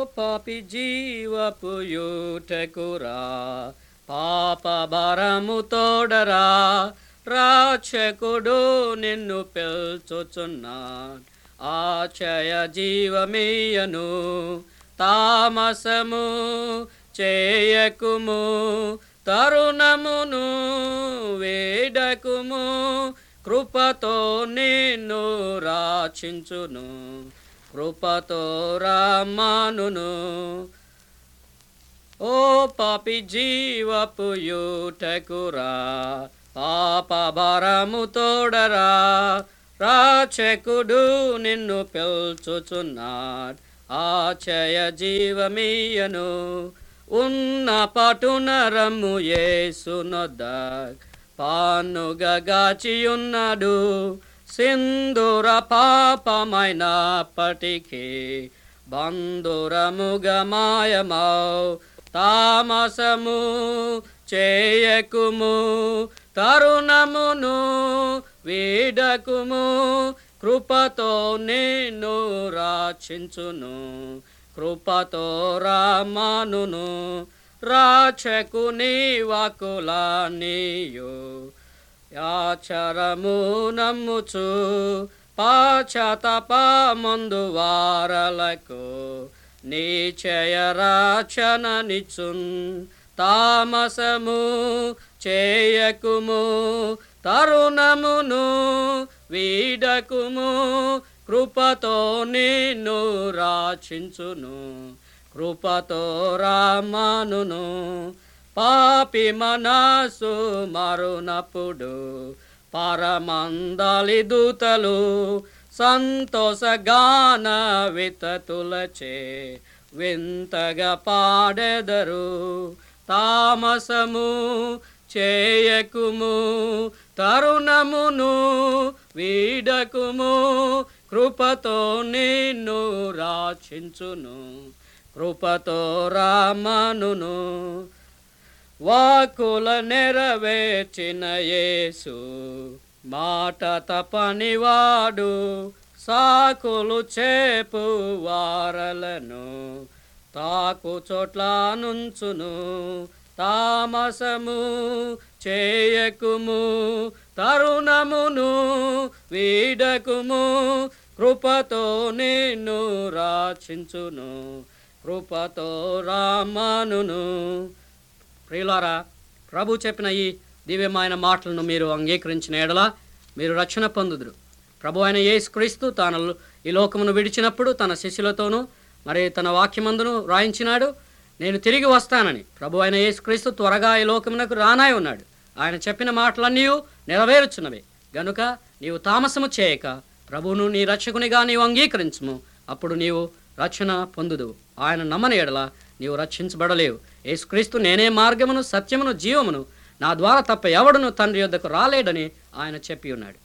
పాపి జీవపు యూటకురా పాప భారము తోడరా రాచకుడు నిన్ను పిల్చుచున్నా ఆచయ జీవమీయను తామసము చేయకుము తరుణమును వేడకుము కృపతో నిన్ను రాచించును కృపతో రామానును ఓ పాపి జీవపు యూటకురా పాప భారము తోడరా రాచకుడు నిన్ను పిల్చుచున్నాడు ఆచయ జీవమీయను ఉన్న పటున రమ్ము యేసునొద్ద పానుగా గాచియున్నాడు సింధుర పాపమైనప్పటికీ బంధురముగా మాయమౌ తామసము చేయకుము తరుణమును వీడకుము కృపతో నిన్ను రాచించును కృపతో రామానును రాచకుని వాకులా నీయు యాచరము నమ్ముచు పాచతప ముందు వారలకు నీచయ రాచన నిచున్ తామసము చేయకుము తరుణమును వీడకుము కృపతో నిన్ను రాచించును కృపతో రామానును పాపి మనసు మరునప్పుడు పరమందలి దూతలు సంతోషగాన వితతులచే వింతగా పాడెదరు తామసము చేయకుము తరుణమును వీడకుము కృపతో నిన్ను రాచించును కృపతో రామనును వాకుల నెరవేర్చిన యేసు మాట తపనివాడు సాకులు చేపు వారలను తాకు చోట్ల నుంచును తామసము చేయకుము తరుణమును వీడకుము కృపతో నిన్ను రాచించును కృపతో రామనును ప్రియులారా ప్రభు చెప్పిన ఈ దివ్యమైన మాటలను మీరు అంగీకరించిన ఎడల మీరు రక్షణ పొందుదురు ప్రభు అయిన యేసుక్రీస్తు తాను ఈ లోకమును విడిచినప్పుడు తన శిష్యులతోనూ మరి తన వాక్యమందును రాయించినాడు నేను తిరిగి వస్తానని ప్రభు అయిన యేసుక్రీస్తు త్వరగా ఈ లోకమునకు రానాయి ఉన్నాడు ఆయన చెప్పిన మాటలన్నీ నెరవేరుచున్నవే గనుక నీవు తామసము చేయక ప్రభువును నీ రక్షకునిగా నీవు అంగీకరించుము అప్పుడు నీవు రక్షణ పొందుదు ఆయన నమ్మని ఎడల నీవు రక్షించబడలేవు యేసుక్రీస్తు నేనే మార్గమును సత్యమును జీవమును నా ద్వారా తప్ప ఎవడును తండ్రి యొద్దకు రాలేడని ఆయన చెప్పి ఉన్నాడు